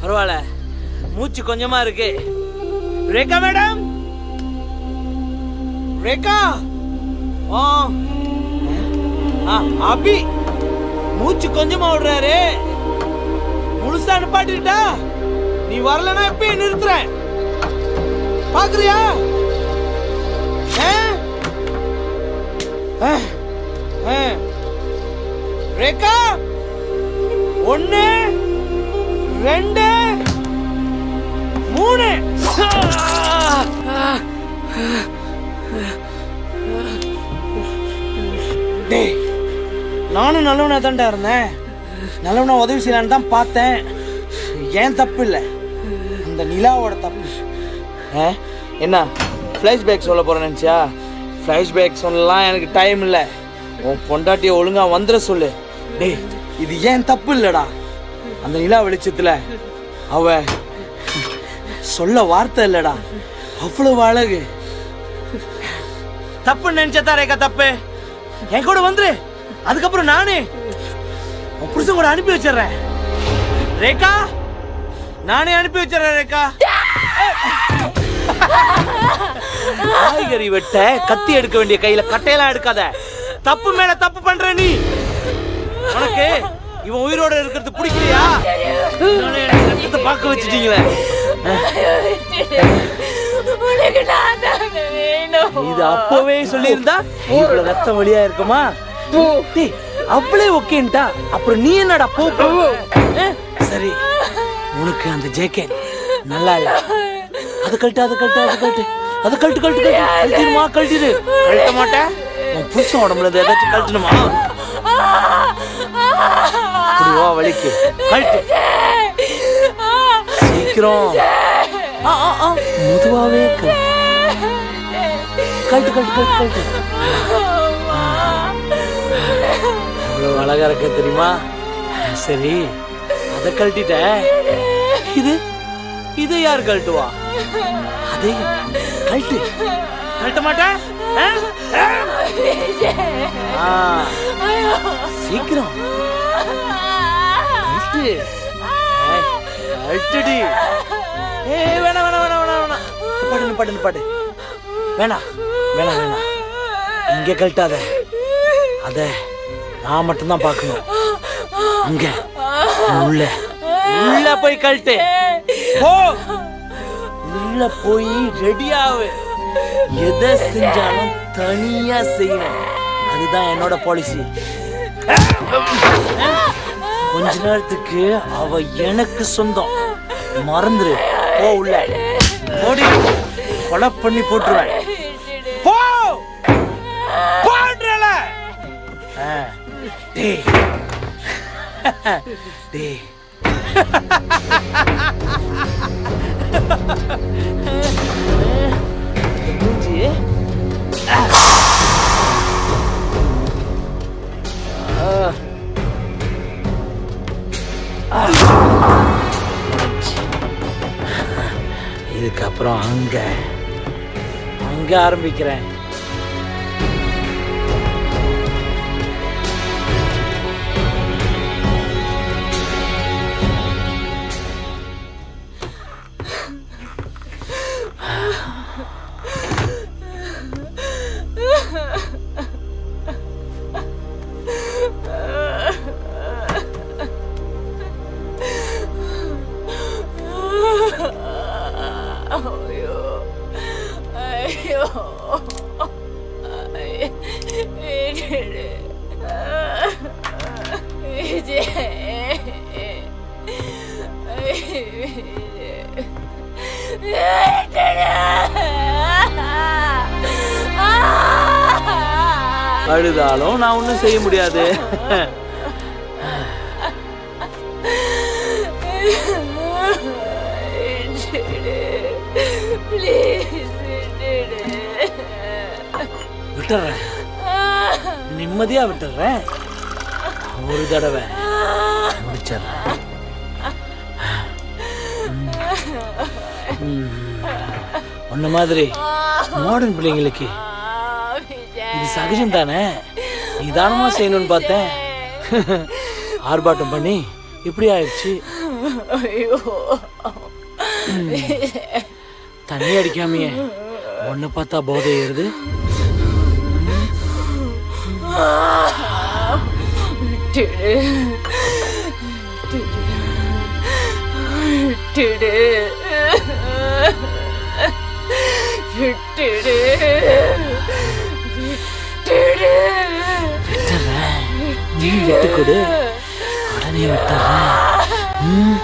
பரவாயில்ல மூச்சு கொஞ்சமா இருக்கு ரேகா மேடம் ரேகா ஆ ஆ, அபி மூச்சு கொஞ்சமா விடுறாரு முழுசா நிப்பாட்டிட்டா நீ வரலன்னா எப்பயும் நிறுத்துறேன் பாக்குறியா ஆ? ஆ, ஆ. ரேகா ஒன்னு ரெண்டு மூணு டேய் நானும் நல்லவனா தான்டா இருந்தேன் நல்லவனா உதவி செய்யலான்னு தான் பார்த்தேன் ஏன் தப்பு இல்லை அந்த நிலாவோட தப்பு ஆ என்ன ஃப்ளாஷ்பேக் சொல்ல போகிறேன் நினச்சியா ஃப்ளாஷ்பேக் சொல்லலாம் எனக்கு டைம் இல்லை உன் பொண்டாட்டியை ஒழுங்காக வந்துட சொல்லு டேய் இது ஏன் தப்பு இல்லைடா அந்த நிலா வெளிச்சத்தில் அவ சொல்ல வார்த்தை இல்லைடா அவ்வளவு அழகு தப்பு நினைச்சதா ரேகா தப்பு என் கூட வந்துரு அதுக்கப்புறம் நானே உன் புருஷன் கூட அனுப்பி வச்சிடுறேன் ரேகா நானே அனுப்பி வச்சிடுறேன் ரேகா காய்கறி வெட்ட கத்தி எடுக்க வேண்டிய கையில கட்டையெல்லாம் எடுக்காத தப்பு மேல தப்பு பண்ற நீ உனக்கு இவன் உயிரோட இருக்கிறது பிடிக்கலையா நானே எனக்கு ரத்தத்தை பார்க்க வச்சுட்டீங்களே உனக்கு நான் தானே வேணும் இது அப்பவே சொல்லியிருந்தா இவ்வளவு ரத்தம் வழியா இருக்குமா டேய், அவளே ஓகேன்ட்டா அப்புறம் நீ என்னடா போ போ. ஆ, சரி உனக்கு அந்த ஜேகே நல்லா இல்ல அது கழட்டு அது கழட்டு அது கழட்டு அது கழட்டு கழட்டு கழட்டு கழட்டிடுமா கழட்டிடு கழட்ட மாட்டேன் உன் புருஷன் உடம்புல இருந்து ஏதாச்சும் கழட்டணுமா இப்படி வா வலிக்கு கழட்டு சீக்கிரம் ஆ, ஆ, ஆ. மெதுவாவே கழட்டு கழட்டு கழட்டு கழட்டு கழட்டு அவ்வளவு அழகா இருக்க தெரியுமா சரி அத கழட்டிட்ட இது இது யார் கழட்டுவா அதே கழட்டு கழட்ட மாட்டேன் ஆ? ஆ. சீக்கிரம் கழட்டு ஏய், கழட்டுடி ஏய் வேணாம் வேணாம் வேணாம் வேணாம் வேணாம் பாடு பாடு பாடு வேணாம் வேணாம் வேணாம் இங்க கழட்டாத அத நான் மட்டும்தான் பார்க்கணும் அங்க உள்ள உள்ள போய் கழட்டு போ உள்ள போய் ரெடியாவு எதை செஞ்சாலும் தனியா செய்யணும் அதுதான் என்னோட பாலிசி கொஞ்ச நேரத்துக்கு அவ எனக்கு சொந்தம் மறந்துரு போ உள்ள ஓடி கொலை பண்ணி போட்டுருவேன் போ போன்றல டேய் டேய் மூஞ்சி ஆ. இதுக்கப்புறம் அங்க அங்க ஆரம்பிக்கிறேன் ஐயோ ஐயோ விட்டுடு அழுதாலும் நான் ஒன்றும் செய்ய முடியாது விட்டுறேன் நிம்மதியா விட்டுறேன் ஒரு தடவை முடிச்சிடுறேன் உன்ன மாதிரி மாடர்ன் பிள்ளைங்களுக்கு இது சகஜம் தானே நிதானமா செய்யணும்னு பார்த்தேன் ஆர்ப்பாட்டம் பண்ணி இப்படி ஆயிடுச்சு ஐயோ தண்ணி அடிக்காமையே ஒன்று பார்த்தா போதை ஏறுது விட்டுடு விட்டுடு விட்டுடு விட்டுடு விட்டுறேன் நீ விட்டு கொடு உடனே விட்டுறேன் ம்.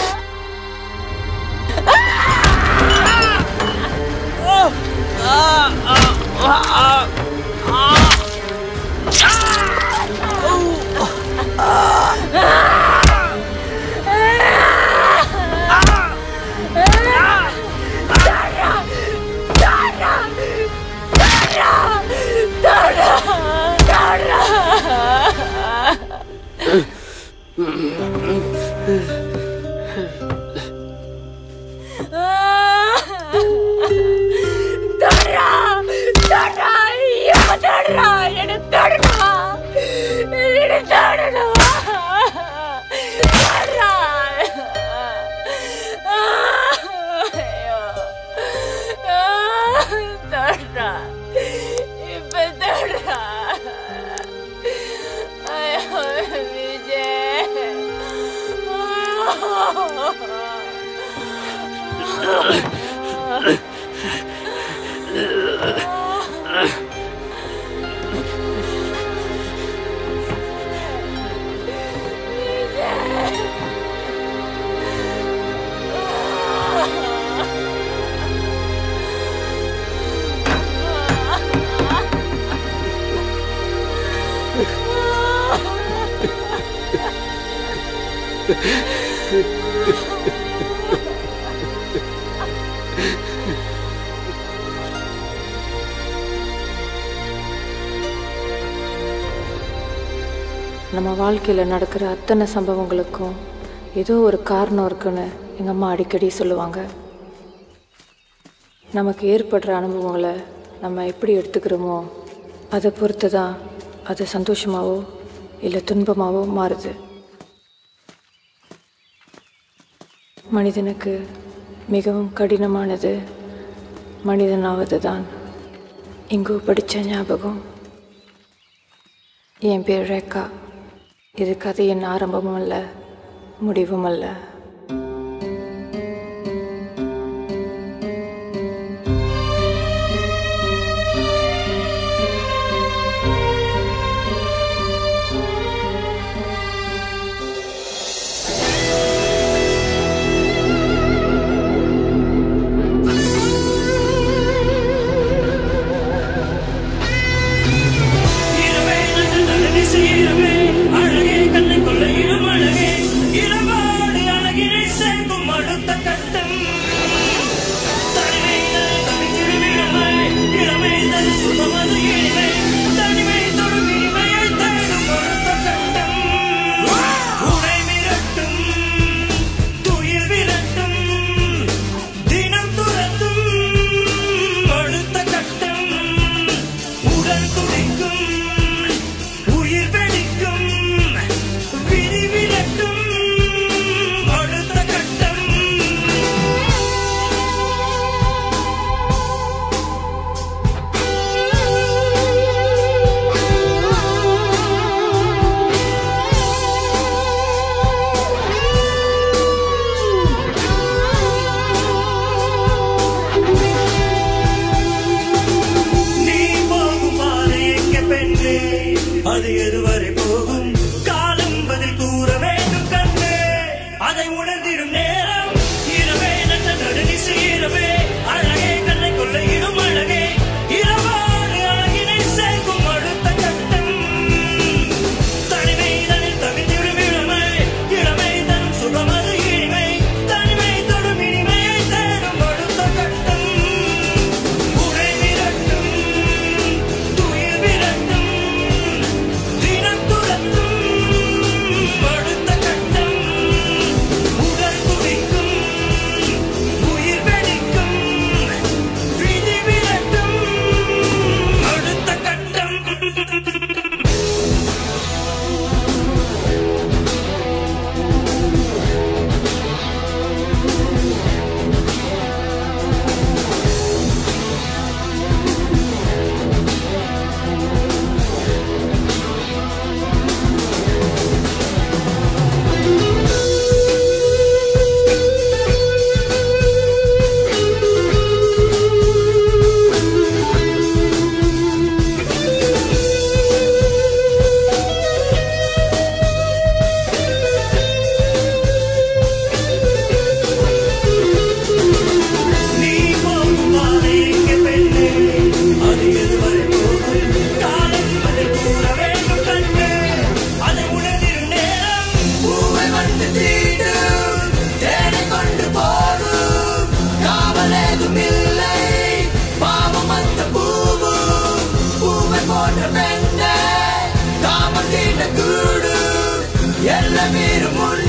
தொடரா தொடரா எப்ப தொடரா என்ன தொடரா என்ன தொடரா தொடரா ஐயோ தொடரா இப்ப தொடரா ஐயோ விஜய் நம்ம வாழ்க்கையில் நடக்கிற அத்தனை சம்பவங்களுக்கும் ஏதோ ஒரு காரணம் இருக்குன்னு எங்கள் அம்மா அடிக்கடி சொல்லுவாங்க நமக்கு ஏற்படுற அனுபவங்களை நம்ம எப்படி எடுத்துக்கிறோமோ அதை பொறுத்து தான் அது சந்தோஷமாவோ இல்லை துன்பமாவோ மாறுது மனிதனுக்கு மிகவும் கடினமானது மனிதனாவது தான் இங்கோ படித்த ஞாபகம் என் பேர் ரேகா இது கதையின் ஆரம்பமும் அல்ல முடிவும் அல்ல இரவே நல்ல இரவே அழகே கண்ணை கொள்ள இளம் அழகே இரவோடு அழகினை சேர்க்கும் அடுத்த கட்டம் தனிமை தனி தவித்திடுமிடமை இளமை தனி சுகமது இனிமை தனிமை தொடும் இனிமையை தேடும் அடுத்த கட்டம் உடை மிரட்டும் துயில் விரட்டும் தினம் துரத்தும் அடுத்த கட்டம் உடல் துடிக்கும் உயிர் வெடிக்கும் விரி விரட்டும் அடுத்த கட்டம் நீ போகும் பாதை எங்க பெண்ணே அது எதுவரை போகும் காலம் பதில் கூற வேண்டும் கண்ணே அதை உணர்ந்திடும் நேரம் இரவே நல்ல நடுநிசை இரவே அழகே கண்ணை கொள்ள இடும் அழகே இரவாடு அழகினை சேர்க்கும் அடுத்த கட்டம் தனிமை தனில் தவித்திடும் இளமை இளமை தரும் சுகமது இனிமை தனிமை தொடும் இனிமையை தேடும் அடுத்த கட்டம் உடை விரட்டும் துயில் விரட்டும் தினம் துரத்தும் மீறும் முன்